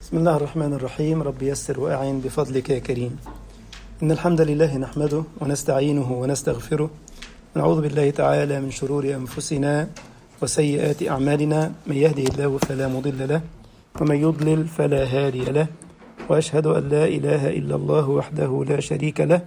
بسم الله الرحمن الرحيم رب يسر وأعن بفضلك يا كريم إن الحمد لله نحمده ونستعينه ونستغفره ونعوذ بالله تعالى من شرور أنفسنا وسيئات أعمالنا من يهده الله فلا مضل له ومن يضلل فلا هادي له وأشهد أن لا إله إلا الله وحده لا شريك له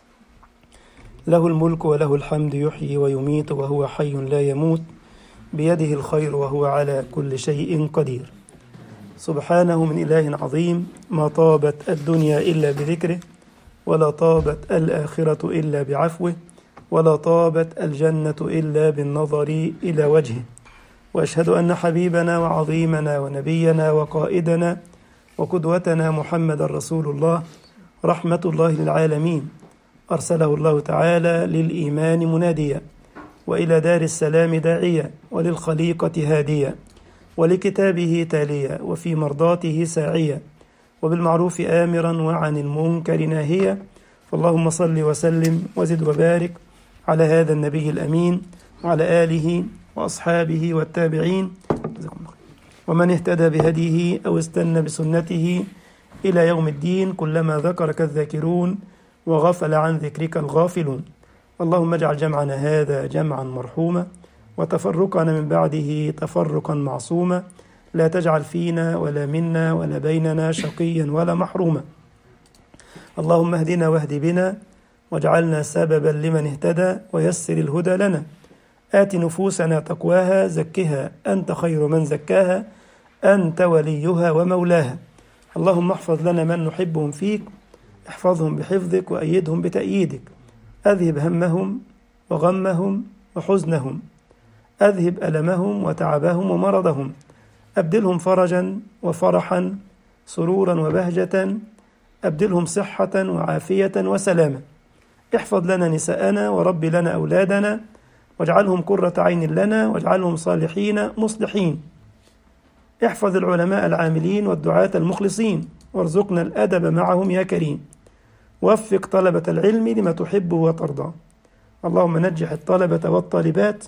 له الملك وله الحمد يحيي ويميت وهو حي لا يموت بيده الخير وهو على كل شيء قدير سبحانه من إله عظيم ما طابت الدنيا إلا بذكره ولا طابت الآخرة إلا بعفوه ولا طابت الجنة إلا بالنظر إلى وجهه وأشهد أن حبيبنا وعظيمنا ونبينا وقائدنا وقدوتنا محمد رسول الله رحمة الله للعالمين أرسله الله تعالى للإيمان مناديا وإلى دار السلام داعيا وللخليقة هاديا ولكتابه تاليا وفي مرضاته ساعيا وبالمعروف آمرا وعن المنكر ناهيا فاللهم صل وسلم وزد وبارك على هذا النبي الأمين وعلى آله وأصحابه والتابعين ومن اهتدى بهديه أو استنى بسنته إلى يوم الدين كلما ذكرك الذاكرون وغفل عن ذكرك الغافلون اللهم اجعل جمعنا هذا جمعا مرحوما وتفرقنا من بعده تفرقا معصوما لا تجعل فينا ولا منا ولا بيننا شقيا ولا محروما اللهم اهدنا واهد بنا واجعلنا سببا لمن اهتدى ويسر الهدى لنا آت نفوسنا تقواها زكها أنت خير من زكاها أنت وليها ومولاها اللهم احفظ لنا من نحبهم فيك احفظهم بحفظك وأيدهم بتأييدك أذهب همهم وغمهم وحزنهم أذهب ألمهم وتعبهم ومرضهم أبدلهم فرجا وفرحا سرورا وبهجة أبدلهم صحة وعافية وسلاما احفظ لنا نساءنا ورب لنا أولادنا واجعلهم قرة عين لنا واجعلهم صالحين مصلحين احفظ العلماء العاملين والدعاة المخلصين وارزقنا الأدب معهم يا كريم وفق طلبة العلم لما تحب وترضى اللهم نجح الطلبة والطالبات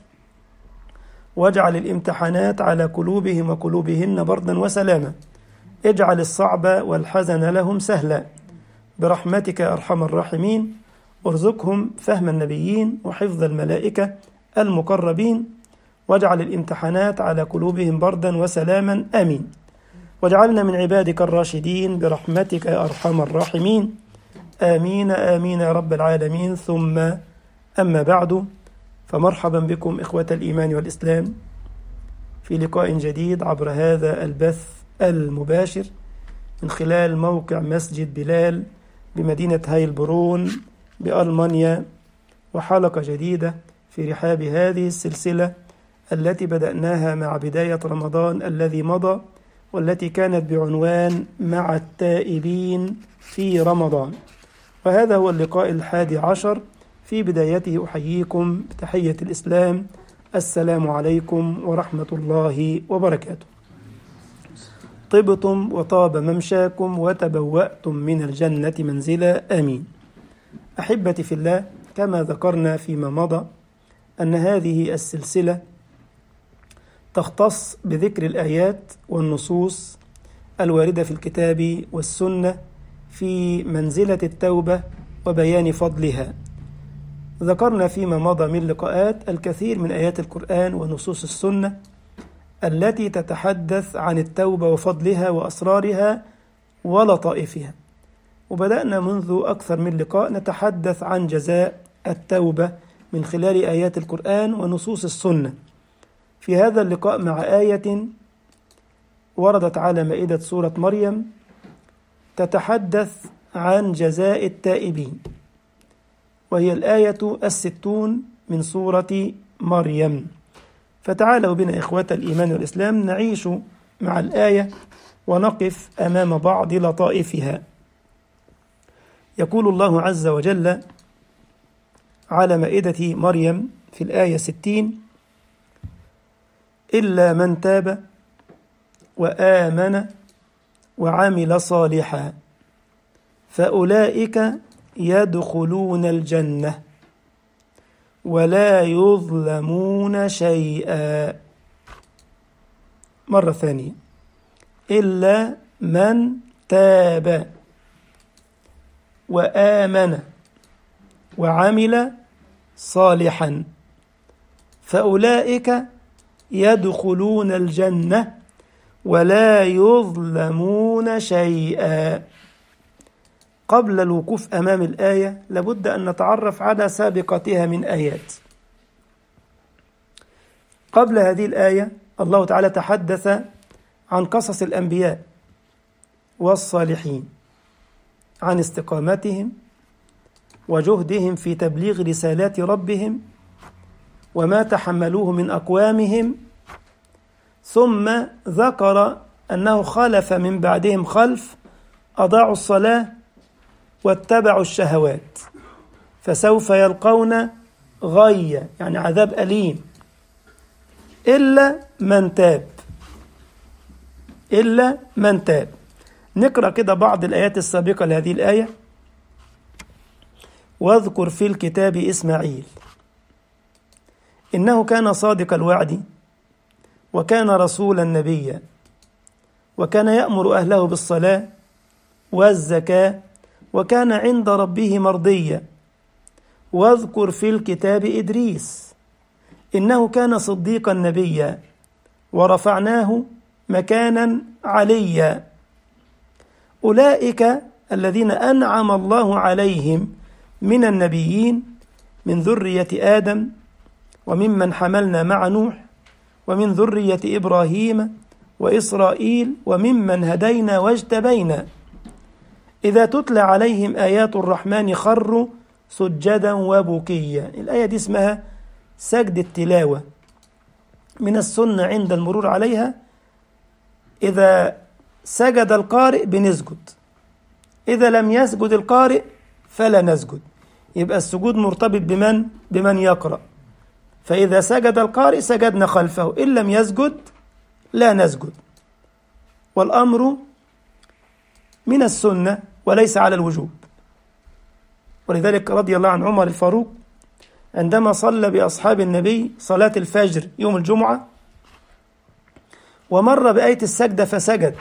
واجعل الامتحانات على قلوبهم وقلوبهن بردا وسلاما اجعل الصعب والحزن لهم سهلا برحمتك يا أرحم الراحمين ارزقهم فهم النبيين وحفظ الملائكة المقربين واجعل الامتحانات على قلوبهم بردا وسلاما آمين واجعلنا من عبادك الراشدين برحمتك يا أرحم الراحمين آمين آمين يا رب العالمين ثم أما بعد فمرحبا بكم إخوة الإيمان والإسلام في لقاء جديد عبر هذا البث المباشر من خلال موقع مسجد بلال بمدينة هايلبرون بألمانيا وحلقة جديدة في رحاب هذه السلسلة التي بدأناها مع بداية رمضان الذي مضى والتي كانت بعنوان مع التائبين في رمضان وهذا هو اللقاء الحادي عشر في بدايته أحييكم بتحية الإسلام السلام عليكم ورحمة الله وبركاته طبتم وطاب ممشاكم وتبوأتم من الجنة منزلا آمين أحبتي في الله كما ذكرنا فيما مضى أن هذه السلسلة تختص بذكر الآيات والنصوص الواردة في الكتاب والسنة في منزلة التوبة وبيان فضلها ذكرنا فيما مضى من لقاءات الكثير من آيات القرآن ونصوص السنة التي تتحدث عن التوبة وفضلها وأسرارها ولطائفها وبدأنا منذ أكثر من لقاء نتحدث عن جزاء التوبة من خلال آيات القرآن ونصوص السنة في هذا اللقاء مع آية وردت على مائدة سورة مريم تتحدث عن جزاء التائبين وهي الآية الستون من سورة مريم فتعالوا بنا إخوة الإيمان والإسلام نعيش مع الآية ونقف أمام بعض لطائفها يقول الله عز وجل على مائدة مريم في الآية ستين إلا من تاب وآمن وعمل صالحا فأولئك يدخلون الجنة ولا يظلمون شيئا مرة ثانية إلا من تاب وآمن وعمل صالحا فأولئك يدخلون الجنة ولا يظلمون شيئا قبل الوقوف أمام الآية لابد أن نتعرف على سابقتها من آيات قبل هذه الآية الله تعالى تحدث عن قصص الأنبياء والصالحين عن استقامتهم وجهدهم في تبليغ رسالات ربهم وما تحملوه من أقوامهم ثم ذكر أنه خلف من بعدهم خلف أضاعوا الصلاة واتبعوا الشهوات فسوف يلقون غية يعني عذاب أليم إلا من تاب إلا من تاب نقرأ كده بعض الآيات السابقة لهذه الآية واذكر في الكتاب إسماعيل إنه كان صادق الوعد وكان رسولا نبيا وكان يأمر أهله بالصلاة والزكاة وكان عند ربه مرضيا واذكر في الكتاب إدريس إنه كان صديقا نبيا ورفعناه مكانا عليا أولئك الذين أنعم الله عليهم من النبيين من ذرية آدم وممن حملنا مع نوح ومن ذرية إبراهيم وإسرائيل وممن هدينا واجتبينا إذا تتلى عليهم آيات الرحمن خروا سجدا وبكيا الآية دي اسمها سجد التلاوة من السنة عند المرور عليها إذا سجد القارئ بنسجد إذا لم يسجد القارئ فلا نسجد يبقى السجود مرتبط بمن؟ بمن يقرأ فإذا سجد القارئ سجدنا خلفه إن لم يسجد لا نسجد والأمر من السنة وليس على الوجوب ولذلك رضي الله عن عمر الفاروق عندما صلى بأصحاب النبي صلاة الفجر يوم الجمعة ومر بآية السجدة فسجد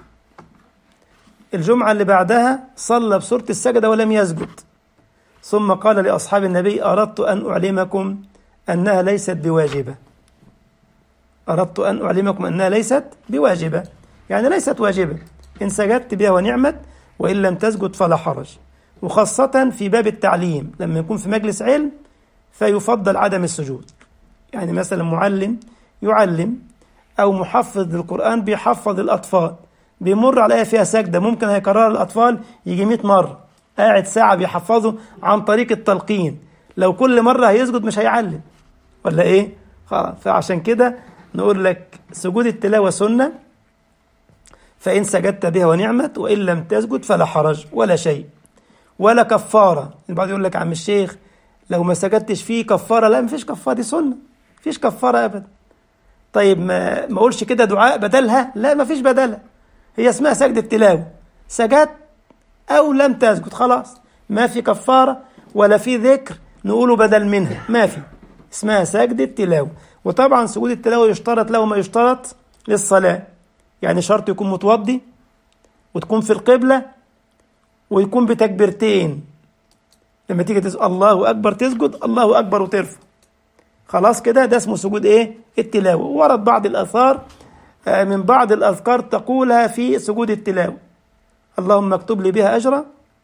الجمعة اللي بعدها صلى بسورة السجدة ولم يسجد ثم قال لأصحاب النبي أردت أن أعلمكم أنها ليست بواجبة أردت أن أعلمكم أنها ليست بواجبة يعني ليست واجبة إن سجدت بها ونعمت وإن لم تسجد فلا حرج وخاصة في باب التعليم لما يكون في مجلس علم فيفضل عدم السجود يعني مثلا معلم يعلم أو محفظ للقرآن بيحفظ الأطفال بيمر على آية فيها سجدة ممكن هيكررها الأطفال يجي 100 مرة قاعد ساعة بيحفظه عن طريق التلقين لو كل مرة هيسجد مش هيعلم ولا إيه؟ خلاص فعشان كده نقول لك سجود التلاوة سنة فإن سجدت بها ونعمت وإن لم تسجد فلا حرج ولا شيء ولا كفارة البعض يقول لك عم الشيخ لو ما سجدتش فيه كفارة لا مفيش كفارة دي سنة مفيش كفارة أبدا طيب ما ما اقولش كده دعاء بدلها لا مفيش بدلها هي اسمها سجدة تلاوة سجدت أو لم تسجد خلاص ما في كفارة ولا في ذكر نقوله بدل منها ما في اسمها سجدة تلاوة وطبعا سجود التلاوة يشترط له ما يشترط للصلاة يعني شرط يكون متوضي وتكون في القبلة ويكون بتكبيرتين لما تيجي تسأل الله أكبر تسجد الله أكبر وترفع خلاص كده ده اسمه سجود ايه التلاوة ورد بعض الآثار من بعض الأذكار تقولها في سجود التلاوة اللهم اكتب لي بها أجرا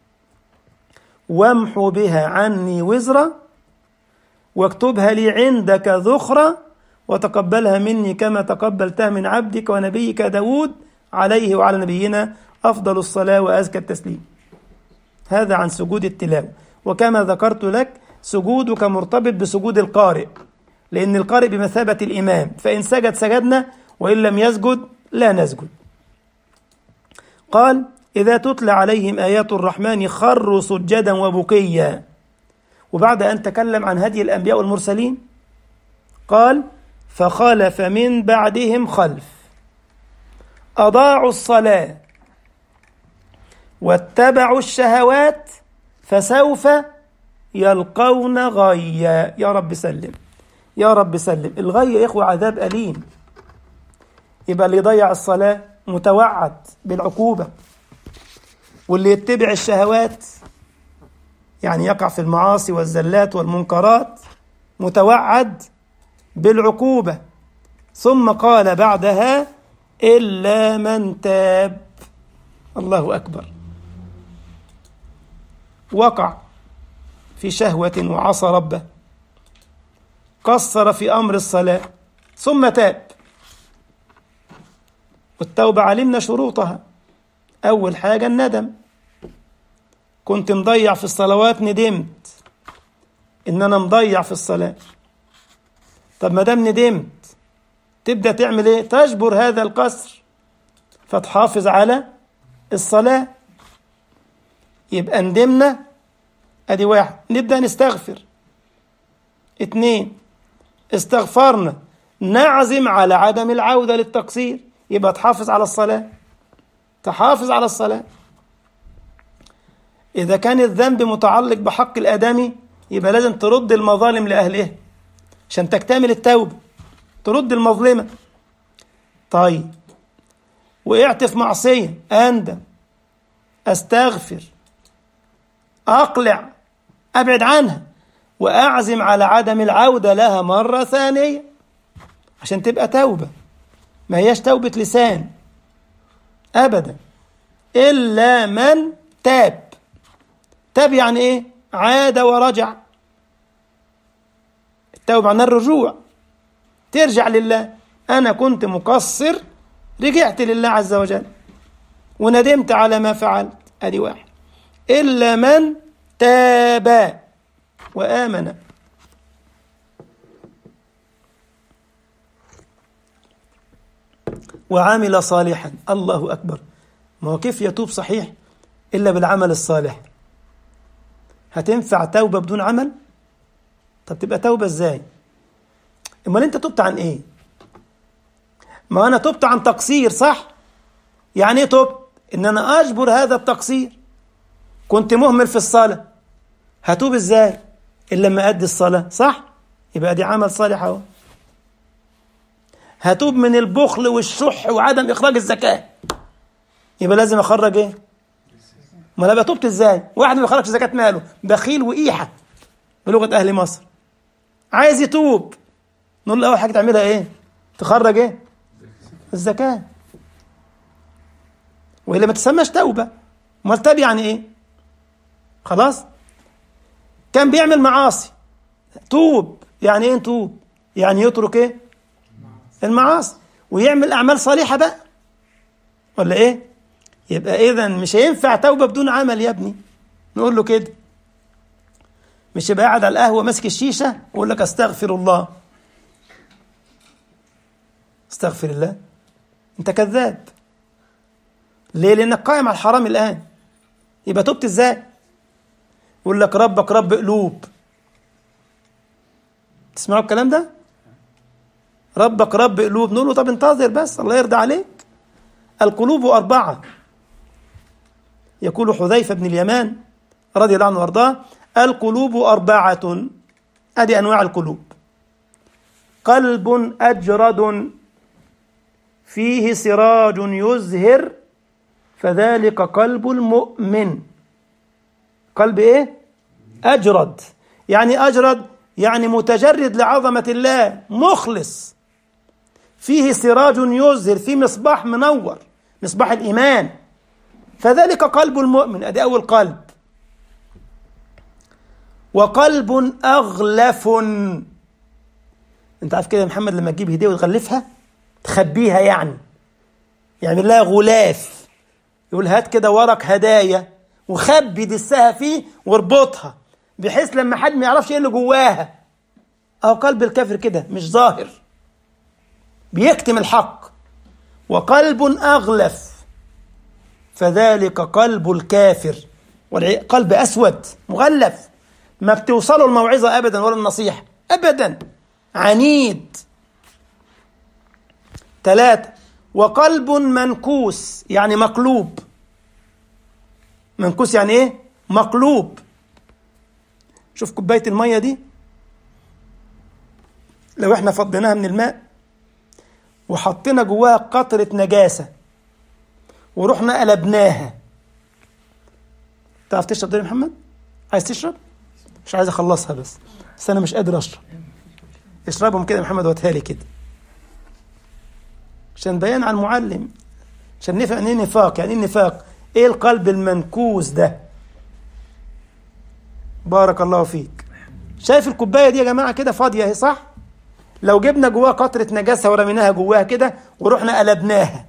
وامحو بها عني وزرا واكتبها لي عندك ذخرا وتقبلها مني كما تقبلتها من عبدك ونبيك داود عليه وعلى نبينا أفضل الصلاة وأزكى التسليم هذا عن سجود التلاوة وكما ذكرت لك سجودك مرتبط بسجود القارئ لأن القارئ بمثابة الإمام فإن سجد سجدنا وإن لم يسجد لا نسجد قال إذا تتلى عليهم آيات الرحمن خروا سجدا وبكيا وبعد أن تكلم عن هدي الأنبياء والمرسلين قال فخلف من بعدهم خلف أضاعوا الصلاة واتبعوا الشهوات فسوف يلقون غيا يا رب سلم يا رب سلم الغي يا إخوة عذاب أليم يبقى اللي يضيع الصلاة متوعد بالعقوبة واللي يتبع الشهوات يعني يقع في المعاصي والزلات والمنكرات متوعد بالعقوبة ثم قال بعدها إلا من تاب الله أكبر وقع في شهوة وعصى ربه قصر في أمر الصلاة ثم تاب والتوبة علمنا شروطها أول حاجة الندم كنت مضيع في الصلوات ندمت إن أنا مضيع في الصلاة طب ما دام ندمت تبدأ تعمل إيه؟ تجبر هذا القصر فتحافظ على الصلاة يبقى ندمنا أدي واحد نبدأ نستغفر اتنين استغفرنا نعزم على عدم العودة للتقصير يبقى تحافظ على الصلاة تحافظ على الصلاة إذا كان الذنب متعلق بحق الآدمي يبقى لازم ترد المظالم لأهلها عشان تكتمل التوبة ترد المظلمة طيب وقعت في معصية أندم أستغفر أقلع أبعد عنها وأعزم على عدم العودة لها مرة ثانية عشان تبقى توبة ما هياش توبة لسان أبدا إلا من تاب تاب يعني إيه عاد ورجع التوبة معناها الرجوع ترجع لله أنا كنت مقصر رجعت لله عز وجل وندمت على ما فعلت أدي واحد إلا من تاب وآمن وعمل صالحا الله أكبر ما هو كيف يتوب صحيح إلا بالعمل الصالح هتنفع توبة بدون عمل طب تبقى توبة ازاي امال انت تبت عن ايه ما انا تبت عن تقصير صح يعني ايه تبت ان انا اجبر هذا التقصير كنت مهمل في الصلاة هتوب ازاي الا لما ادي الصلاة صح يبقى دي عمل صالح اهو هتوب من البخل والشح وعدم اخراج الزكاة يبقى لازم اخرج ايه ما انا تبت ازاي واحد ما بيخرجش زكاة ماله بخيل وإيحة بلغة أهل مصر عايز يتوب نقول له أول حاجة تعملها إيه تخرج إيه الزكاة وإلا ما تسمىش توبة امال تاب يعني إيه خلاص كان بيعمل معاصي توب يعني إيه توب يعني يترك إيه المعاصي ويعمل أعمال صالحة بقى ولا إيه يبقى إذا مش هينفع توبة بدون عمل يا ابني نقول له كده مش يبقى قاعد على القهوة ماسك الشيشة ويقول لك استغفر الله استغفر الله انت كذاب ليه لانك قائم على الحرام الان يبقى تبت ازاي يقول لك ربك رب قلوب تسمعوا الكلام ده ربك رب قلوب نقول له طب انتظر بس الله يرضى عليك القلوب أربعة يقول حذيفة بن اليمان رضي الله عنه وارضاه القلوب أربعة أدي أنواع القلوب قلب أجرد فيه سراج يزهر فذلك قلب المؤمن قلب إيه؟ أجرد يعني أجرد يعني متجرد لعظمة الله مخلص فيه سراج يزهر فيه مصباح منور مصباح الإيمان فذلك قلب المؤمن أدي أول قلب وقلب أغلف أنت عارف كده يا محمد لما تجيب هدية وتغلفها تخبيها يعني يعمل لها غلاف يقول هات كده ورق هدايا وخبي دسها فيه واربطها بحيث لما حد ما يعرفش ايه اللي جواها اهو قلب الكافر كده مش ظاهر بيكتم الحق وقلب اغلف فذلك قلب الكافر قلب اسود مغلف ما بتوصله الموعظه ابدا ولا النصيحه ابدا عنيد ثلاثة وقلب منكوس يعني مقلوب منكوس يعني ايه مقلوب شوف كوباية المية دي لو احنا فضيناها من الماء وحطينا جواها قطرة نجاسة ورحنا قلبناها تعرف تشرب ده يا محمد عايز تشرب مش عايز اخلصها بس بس انا مش قادر اشرب اشربهم كده يا محمد وهاتها لي كده عشان بيان على المعلم عشان نفهم يعني ايه نفاق يعني ايه نفاق ايه القلب المنكوس ده بارك الله فيك شايف الكوبايه دي يا جماعه كده فاضيه اهي صح لو جبنا جواها قطره نجاسه ورميناها جواها كده ورحنا قلبناها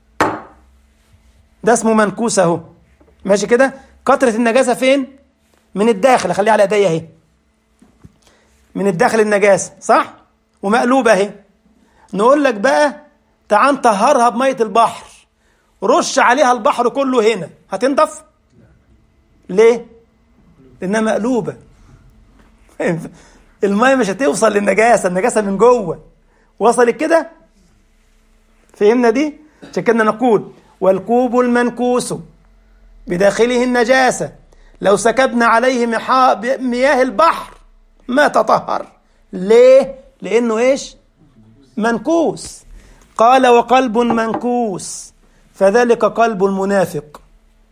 ده اسمه منكوس اهو ماشي كده قطره النجاسه فين من الداخل خليها على ايديا اهي من الداخل النجاسه صح ومقلوبه اهي نقول لك بقى تعال نطهرها بميه البحر رش عليها البحر كله هنا هتنضف ليه لانها مقلوبه الميه مش هتوصل للنجاسه النجاسه من جوه وصلت كده فهمنا دي عشان كده نقول والكوب المنكوس بداخله النجاسه لو سكبنا عليه مياه البحر ما تطهر ليه لانه ايش منكوس قال وقلب منكوس فذلك قلب المنافق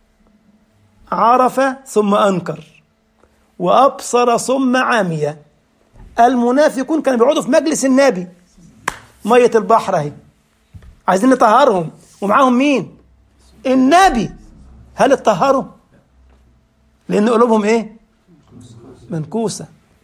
عرف ثم انكر وابصر ثم عمي المنافقون كانوا بيقعدوا في مجلس النبي ميه البحر اهي عايزين نطهرهم ومعاهم مين النبي هل اتطهروا لان قلوبهم ايه منكوسه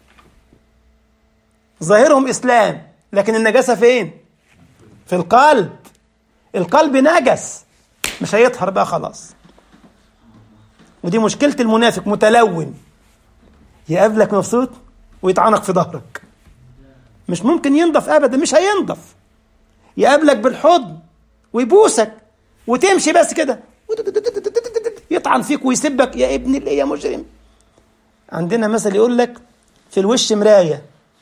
ظاهرهم اسلام لكن النجاسه فين في القلب القلب نجس مش هيطهر بقى خلاص ودي مشكله المنافق متلون يقابلك مبسوط ويطعنك في ظهرك مش ممكن ينضف ابدا مش هينضف يقابلك بالحضن ويبوسك وتمشي بس كده يطعن فيك ويسبك يا ابن الايه يا مجرم عندنا مثل يقول لك في الوش مرايه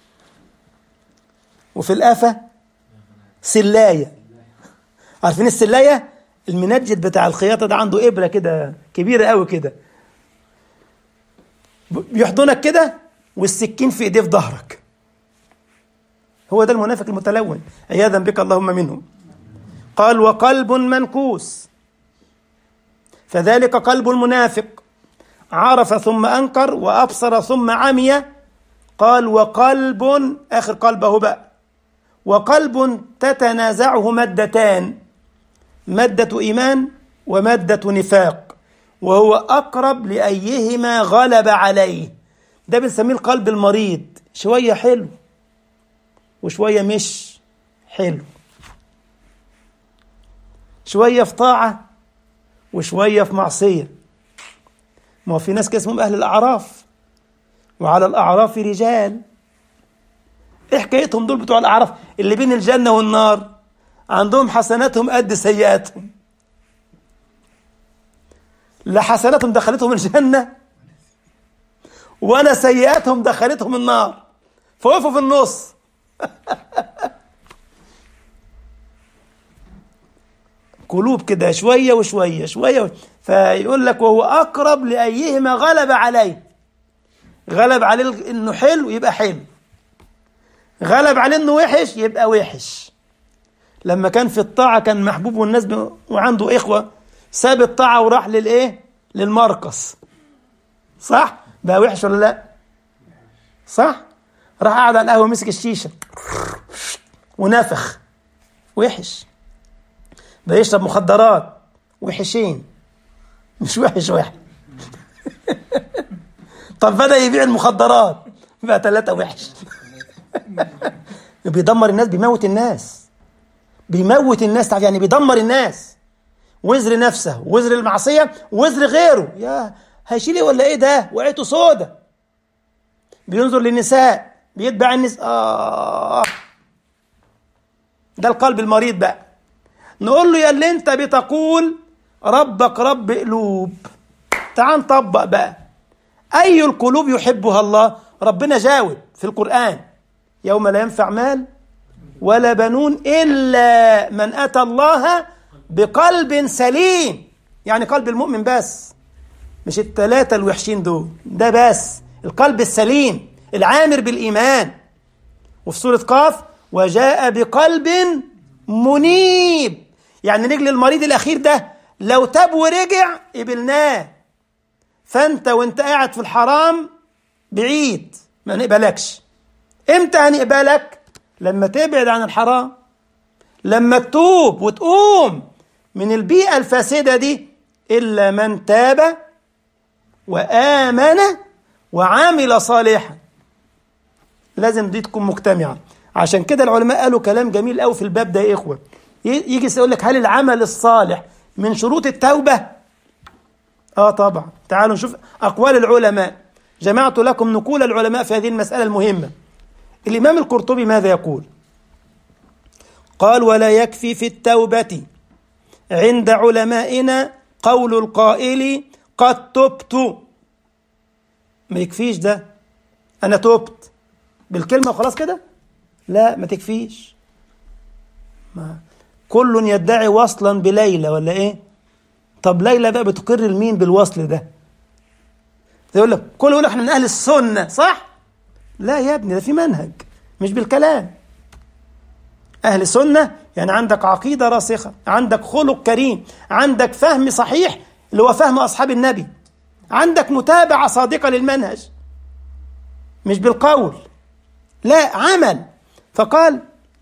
وفي القفا سلايه عارفين السلايه المنجد بتاع الخياطه ده عنده ابره كده كبيره قوي كده بيحضنك كده والسكين في ايديه في ظهرك هو ده المنافق المتلون عياذا بك اللهم منهم قال وقلب منكوس فذلك قلب المنافق عرف ثم انكر وابصر ثم عمي قال وقلب اخر قلبه بقى وقلب تتنازعه مادتان ماده ايمان وماده نفاق وهو اقرب لايهما غلب عليه ده بنسميه القلب المريض شويه حلو وشويه مش حلو شويه في طاعه وشويه في معصيه ما هو في ناس كده اسمهم اهل الاعراف وعلى الاعراف رجال ايه حكايتهم دول بتوع الاعراف اللي بين الجنه والنار عندهم حسناتهم قد سيئاتهم لا حسناتهم دخلتهم الجنه ولا سيئاتهم دخلتهم النار فوقفوا في النص قلوب كده شوية وشوية شوية وشوية. فيقول لك وهو أقرب لأيهما غلب عليه غلب عليه إنه حلو يبقى حلو غلب عليه إنه وحش يبقى وحش لما كان في الطاعة كان محبوب والناس ب... وعنده إخوة ساب الطاعة وراح للإيه للمرقص صح بقى وحش ولا لا صح راح قعد على القهوة مسك الشيشة ونفخ وحش بقى يشرب مخدرات وحشين مش وحش واحد طب بدأ يبيع المخدرات بقى ثلاثة وحش بيدمر الناس بيموت الناس بيموت الناس تعرف يعني بيدمر الناس وزر نفسه وزر المعصية وزر غيره يا هيشيل ايه ولا ايه ده وقعته سودة بينظر للنساء بيتبع النساء آه ده القلب المريض بقى نقول له يا اللي انت بتقول ربك رب قلوب تعال نطبق بقى اي القلوب يحبها الله ربنا جاوب في القرآن يوم لا ينفع مال ولا بنون إلا من أتى الله بقلب سليم يعني قلب المؤمن بس مش التلاتة الوحشين دول ده بس القلب السليم العامر بالإيمان وفي سورة قاف وجاء بقلب منيب يعني رجل المريض الأخير ده لو تاب ورجع قبلناه فانت وانت قاعد في الحرام بعيد ما نقبلكش امتى هنقبلك لما تبعد عن الحرام لما تتوب وتقوم من البيئة الفاسدة دي إلا من تاب وآمن وعمل صالحا لازم دي تكون مجتمعة عشان كده العلماء قالوا كلام جميل قوي في الباب ده يا إخوة يجي يقول لك هل العمل الصالح من شروط التوبة آه طبعا تعالوا نشوف أقوال العلماء جمعت لكم نقول العلماء في هذه المسألة المهمة الإمام القرطبي ماذا يقول قال ولا يكفي في التوبة عند علمائنا قول القائل قد تبت ما يكفيش ده أنا تبت بالكلمة وخلاص كده لا ما تكفيش ما كل يدعي وصلا بليلى ولا ايه طب ليلى بقى بتقر لمين بالوصل ده يقول لك كل يقول احنا من اهل السنه صح لا يا ابني ده في منهج مش بالكلام اهل السنه يعني عندك عقيده راسخه عندك خلق كريم عندك فهم صحيح اللي هو فهم اصحاب النبي عندك متابعه صادقه للمنهج مش بالقول لا عمل فقال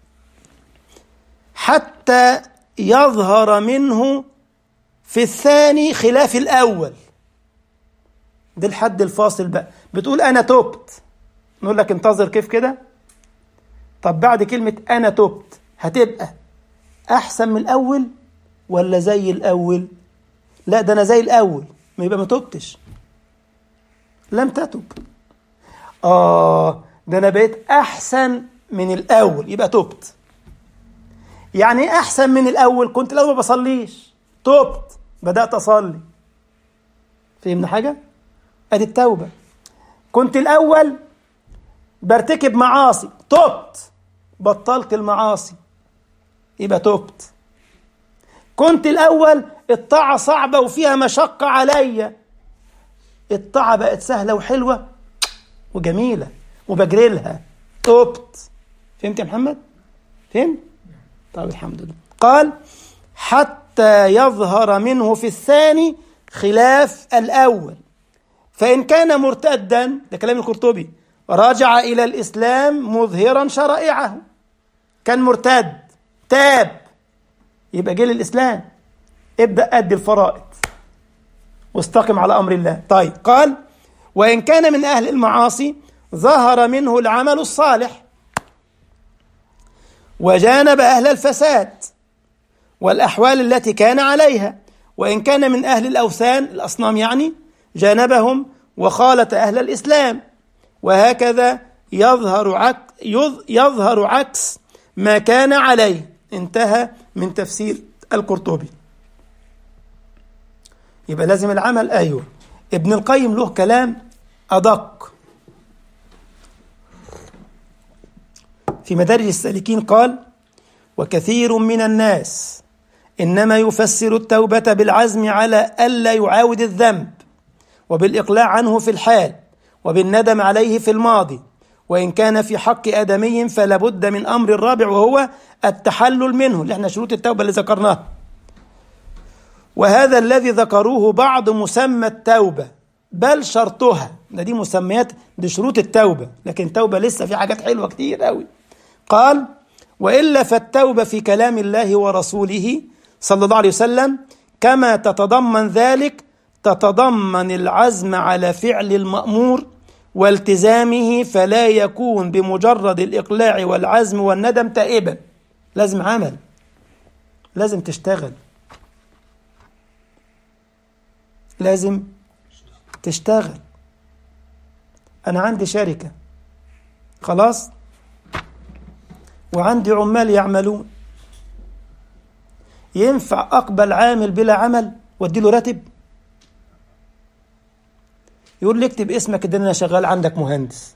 حتى يظهر منه في الثاني خلاف الأول ده الحد الفاصل بقى بتقول أنا تبت نقول لك انتظر كيف كده طب بعد كلمة أنا تبت هتبقى أحسن من الأول ولا زي الأول لا ده أنا زي الأول ما يبقى ما تبتش لم تتب آه ده أنا بقيت أحسن من الأول يبقى تبت يعني ايه احسن من الاول كنت الاول ما بصليش تبت بدات اصلي فهمنا حاجه ادي التوبه كنت الاول برتكب معاصي تبت بطلت المعاصي يبقى تبت كنت الاول الطاعه صعبه وفيها مشقه عليا الطاعه بقت سهله وحلوه وجميله وبجري لها تبت فهمت يا محمد فهمت طيب الحمد لله قال حتى يظهر منه في الثاني خلاف الأول فإن كان مرتدا ده كلام القرطبي رجع إلى الإسلام مظهرا شرائعه كان مرتد تاب يبقى جه للإسلام ابدأ أدي الفرائض واستقم على أمر الله طيب قال وإن كان من أهل المعاصي ظهر منه العمل الصالح وجانب أهل الفساد والأحوال التي كان عليها وإن كان من أهل الأوثان الأصنام يعني جانبهم وخالط أهل الإسلام وهكذا يظهر عك يظهر عكس ما كان عليه انتهى من تفسير القرطبي يبقى لازم العمل أيوه ابن القيم له كلام أدق في مدارج السالكين قال وكثير من الناس انما يفسر التوبه بالعزم على الا يعاود الذنب وبالاقلاع عنه في الحال وبالندم عليه في الماضي وان كان في حق ادمي فلا بد من امر الرابع وهو التحلل منه اللي احنا شروط التوبه اللي ذكرناها وهذا الذي ذكروه بعض مسمى التوبه بل شرطها ده دي مسميات دي شروط التوبه لكن التوبه لسه في حاجات حلوه كتير قوي قال والا فالتوبه في كلام الله ورسوله صلى الله عليه وسلم كما تتضمن ذلك تتضمن العزم على فعل المامور والتزامه فلا يكون بمجرد الاقلاع والعزم والندم تائبا لازم عمل لازم تشتغل لازم تشتغل انا عندي شركه خلاص وعندي عمال يعملون ينفع اقبل عامل بلا عمل وادي له راتب يقول لي اكتب اسمك ان انا شغال عندك مهندس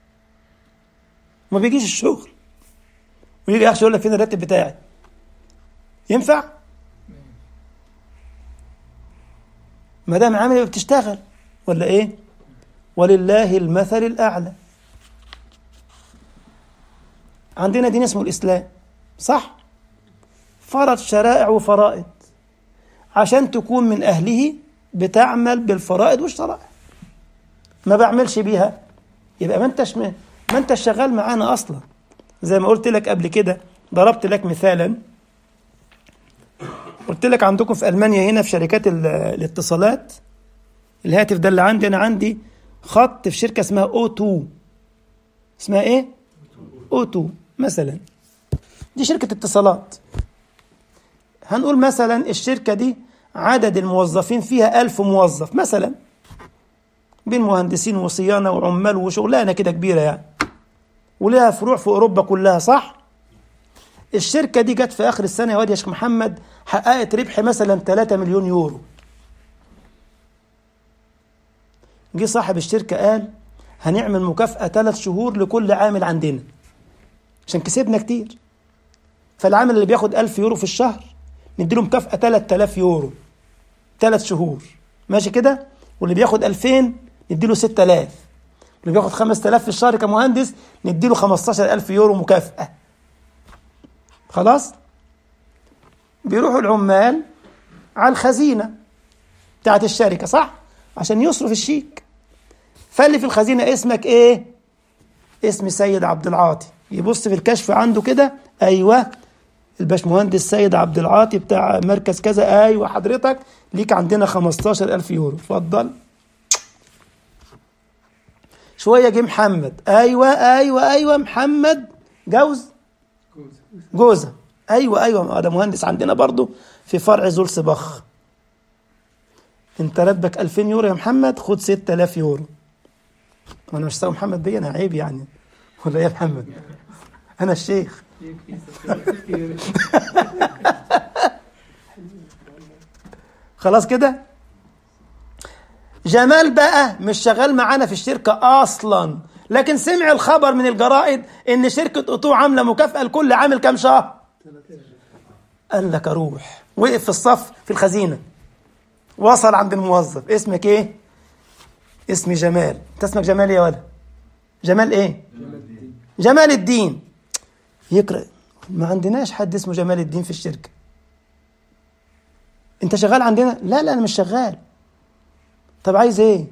ما بيجيش الشغل ويجي اخش يقول لك فين الراتب بتاعي ينفع ما دام عامل يبقى بتشتغل ولا ايه ولله المثل الاعلى عندنا دين اسمه الاسلام صح فرض شرائع وفرائض عشان تكون من أهله بتعمل بالفرائض والشرائع ما بعملش بيها يبقى ما انتش ما انتش شغال معانا اصلا زي ما قلت لك قبل كده ضربت لك مثالا قلت لك عندكم في المانيا هنا في شركات الاتصالات الهاتف ده اللي عندي انا عندي خط في شركه اسمها او 2 اسمها ايه او 2 مثلا دي شركه اتصالات هنقول مثلا الشركه دي عدد الموظفين فيها ألف موظف مثلا بين مهندسين وصيانة وعمال وشغلانة كده كبيرة يعني ولها فروع في أوروبا كلها صح؟ الشركة دي جت في آخر السنة يا واد يا شيخ محمد حققت ربح مثلا 3 مليون يورو جه صاحب الشركة قال هنعمل مكافأة ثلاث شهور لكل عامل عندنا عشان كسبنا كتير فالعامل اللي بياخد 1000 يورو في الشهر نديله مكافأة 3000 يورو ثلاث شهور ماشي كده واللي بياخد 2000 نديله 6000 واللي بياخد 5000 في الشهر كمهندس نديله 15000 يورو مكافأة خلاص بيروحوا العمال على الخزينة بتاعت الشركة صح عشان يصرف الشيك فاللي في الخزينة اسمك ايه اسم سيد عبد العاطي يبص في الكشف عنده كده ايوه الباشمهندس سيد عبد العاطي بتاع مركز كذا ايوه حضرتك ليك عندنا 15000 يورو اتفضل شويه جه محمد ايوه ايوه ايوه محمد جوز جوزه ايوه ايوه ده مهندس عندنا برضه في فرع زولسباخ انت راتبك 2000 يورو يا محمد خد 6000 يورو وانا مش ساوي محمد بيه انا عيب يعني ولا ايه يا محمد انا الشيخ خلاص كده جمال بقى مش شغال معانا في الشركة أصلا لكن سمع الخبر من الجرائد إن شركة أوتو عاملة مكافأة لكل عامل كام شهر قال لك أروح وقف في الصف في الخزينة وصل عند الموظف اسمك إيه؟ اسمي جمال أنت اسمك جمال يا ولد جمال إيه؟ جمال الدين يقرأ ما عندناش حد اسمه جمال الدين في الشركة انت شغال عندنا لا لا انا مش شغال طب عايز ايه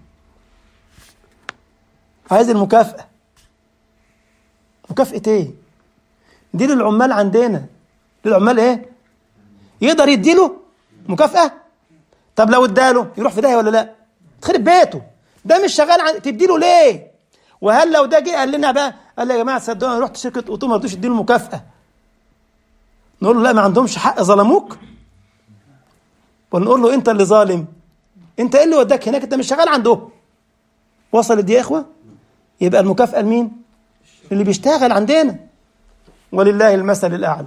عايز المكافأة مكافأة ايه دي للعمال عندنا للعمال ايه يقدر يديله مكافأة طب لو اداله يروح في داهية ولا لا تخرب بيته ده مش شغال عن... تديله ليه وهل لو ده جه قال لنا بقى قال لي يا جماعه تصدقوا انا رحت شركه اوتو ما رضوش يديله مكافاه نقول له لا ما عندهمش حق ظلموك ونقول له انت اللي ظالم انت ايه اللي وداك هناك انت مش شغال عندهم وصلت دي يا اخوه يبقى المكافاه لمين اللي بيشتغل عندنا ولله المثل الاعلى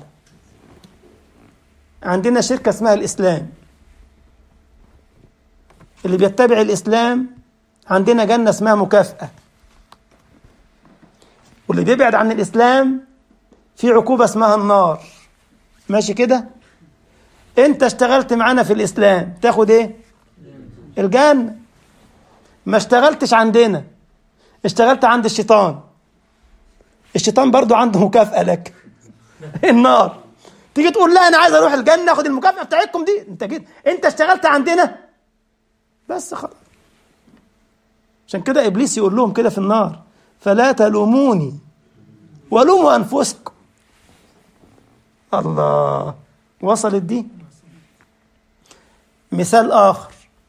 عندنا شركه اسمها الاسلام اللي بيتبع الاسلام عندنا جنه اسمها مكافاه واللي بيبعد عن الاسلام في عقوبه اسمها النار ماشي كده انت اشتغلت معانا في الاسلام تاخد ايه الجنه ما اشتغلتش عندنا اشتغلت عند الشيطان الشيطان برضو عنده مكافأة لك النار تيجي تقول لا انا عايز اروح الجنة اخد المكافأة بتاعتكم دي انت كده انت اشتغلت عندنا بس خلاص عشان كده ابليس يقول لهم كده في النار فلا تلوموني ولوموا انفسكم الله وصلت دي مثال آخر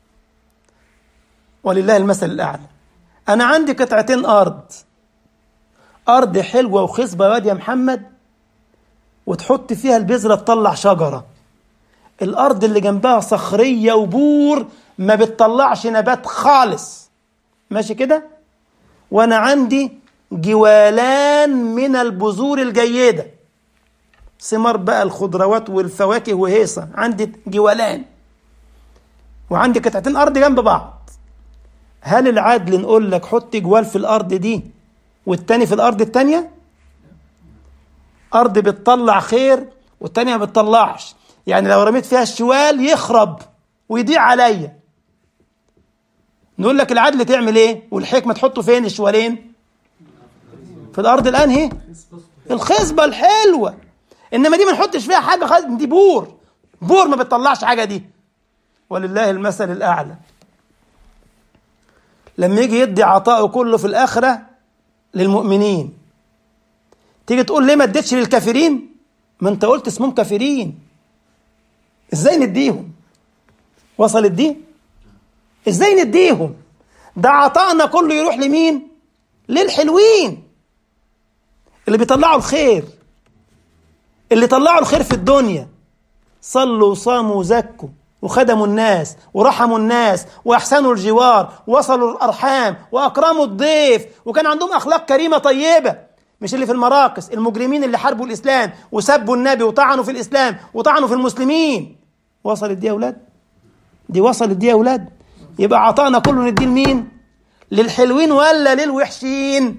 ولله المثل الأعلى أنا عندي قطعتين أرض أرض حلوة وخصبة يا واد يا محمد وتحط فيها البذرة تطلع شجرة الأرض اللي جنبها صخرية وبور ما بتطلعش نبات خالص ماشي كده وأنا عندي جوالان من البذور الجيده ثمار بقى الخضروات والفواكه وهيصة عندي جوالان وعندي قطعتين أرض جنب بعض هل العدل نقول لك حط جوال في الأرض دي والتاني في الأرض التانية أرض بتطلع خير والتانية ما بتطلعش يعني لو رميت فيها الشوال يخرب ويضيع عليا نقول لك العدل تعمل ايه والحكمة تحطه فين الشوالين في الأرض الأنهي الخصبة الحلوة انما دي ما نحطش فيها حاجه خالص دي بور بور ما بتطلعش حاجه دي ولله المثل الأعلى لما يجي يدي عطاءه كله في الآخرة للمؤمنين تيجي تقول ليه ما اديتش للكافرين ما انت قلت اسمهم كافرين ازاي نديهم وصلت دي ازاي نديهم ده عطائنا كله يروح لمين للحلوين اللي بيطلعوا الخير اللي طلعوا الخير في الدنيا صلوا وصاموا وزكوا وخدموا الناس ورحموا الناس واحسنوا الجوار وصلوا الارحام واكرموا الضيف وكان عندهم اخلاق كريمه طيبه مش اللي في المراقص المجرمين اللي حاربوا الاسلام وسبوا النبي وطعنوا في الاسلام وطعنوا في المسلمين وصلت دي يا اولاد دي وصلت دي يا اولاد يبقى عطانا كله نديه لمين للحلوين ولا للوحشين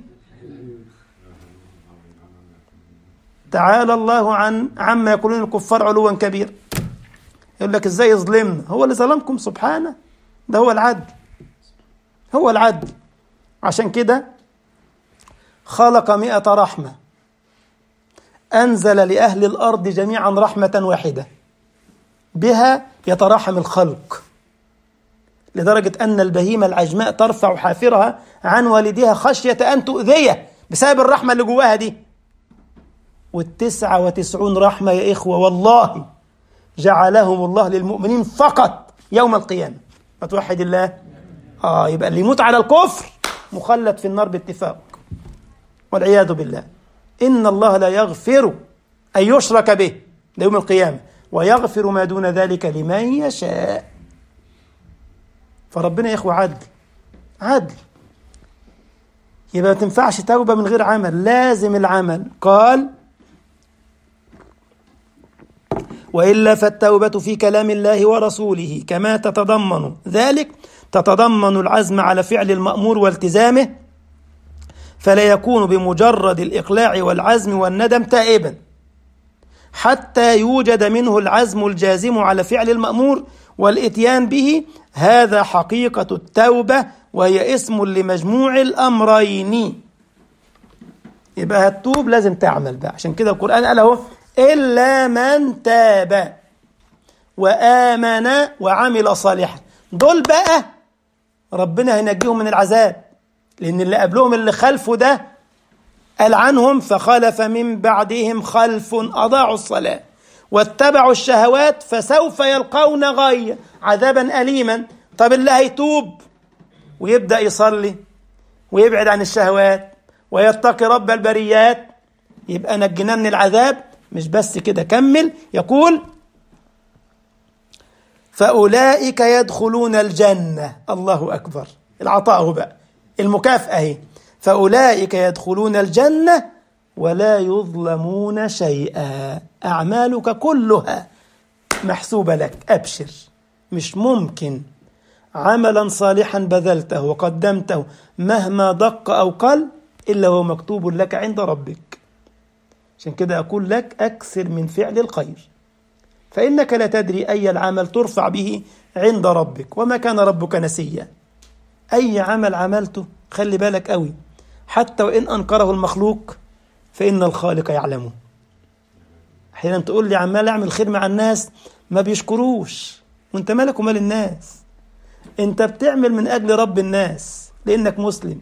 تعالى الله عن عما يقولون الكفار علوا كبيرا يقول لك ازاي يظلمنا هو اللي ظلمكم سبحانه ده هو العدل هو العدل عشان كده خلق مئة رحمة أنزل لأهل الأرض جميعا رحمة واحدة بها يتراحم الخلق لدرجة أن البهيمة العجماء ترفع حافرها عن والدها خشية أن تؤذيه بسبب الرحمة اللي جواها دي والتسعة وتسعون رحمة يا إخوة والله جعلهم الله للمؤمنين فقط يوم القيامة ما توحد الله آه يبقى اللي يموت على الكفر مخلد في النار باتفاق والعياذ بالله إن الله لا يغفر أن يشرك به ليوم القيامة ويغفر ما دون ذلك لمن يشاء فربنا يا إخوة عدل عدل يبقى ما تنفعش توبة من غير عمل لازم العمل قال والا فالتوبه في كلام الله ورسوله كما تتضمن ذلك تتضمن العزم على فعل المامور والتزامه فلا يكون بمجرد الاقلاع والعزم والندم تائبا حتى يوجد منه العزم الجازم على فعل المامور والاتيان به هذا حقيقه التوبه وهي اسم لمجموع الامرين يبقى هتوب لازم تعمل بقى عشان كده القران قال اهو إلا من تاب وآمن وعمل صالحا دول بقى ربنا هينجيهم من العذاب لأن اللي قبلهم اللي خلفه ده قال عنهم فخلف من بعدهم خلف أضاعوا الصلاة واتبعوا الشهوات فسوف يلقون غيا عذابا أليما طب اللي هيتوب ويبدأ يصلي ويبعد عن الشهوات ويتقي رب البريات يبقى نجيناه من العذاب مش بس كده كمل يقول فأولئك يدخلون الجنة الله أكبر العطاء هو بقى المكافأة هي فأولئك يدخلون الجنة ولا يظلمون شيئا أعمالك كلها محسوبة لك أبشر مش ممكن عملا صالحا بذلته وقدمته مهما دق أو قل إلا هو مكتوب لك عند ربك عشان كده أقول لك أكثر من فعل الخير فإنك لا تدري أي العمل ترفع به عند ربك وما كان ربك نسيا أي عمل عملته خلي بالك قوي حتى وإن أنكره المخلوق فإن الخالق يعلمه أحيانا تقول لي عمال أعمل خير مع الناس ما بيشكروش وانت مالك ومال الناس انت بتعمل من أجل رب الناس لأنك مسلم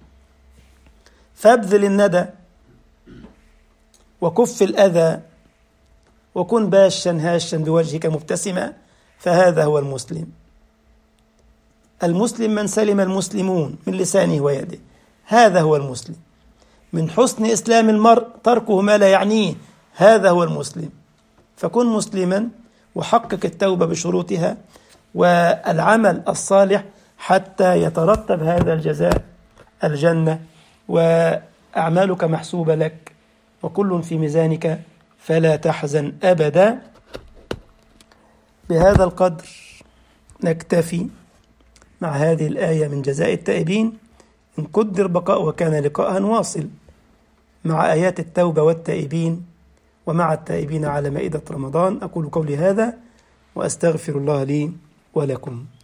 فابذل الندى وكف الأذى وكن باشا هاشا بوجهك مبتسما فهذا هو المسلم المسلم من سلم المسلمون من لسانه ويده هذا هو المسلم من حسن إسلام المرء تركه ما لا يعنيه هذا هو المسلم فكن مسلما وحقق التوبة بشروطها والعمل الصالح حتى يترتب هذا الجزاء الجنة وأعمالك محسوبة لك وكل في ميزانك فلا تحزن أبدا بهذا القدر نكتفي مع هذه الآية من جزاء التائبين إن قدر بقاء وكان لقاءها واصل مع آيات التوبة والتائبين ومع التائبين على مائدة رمضان أقول قولي هذا وأستغفر الله لي ولكم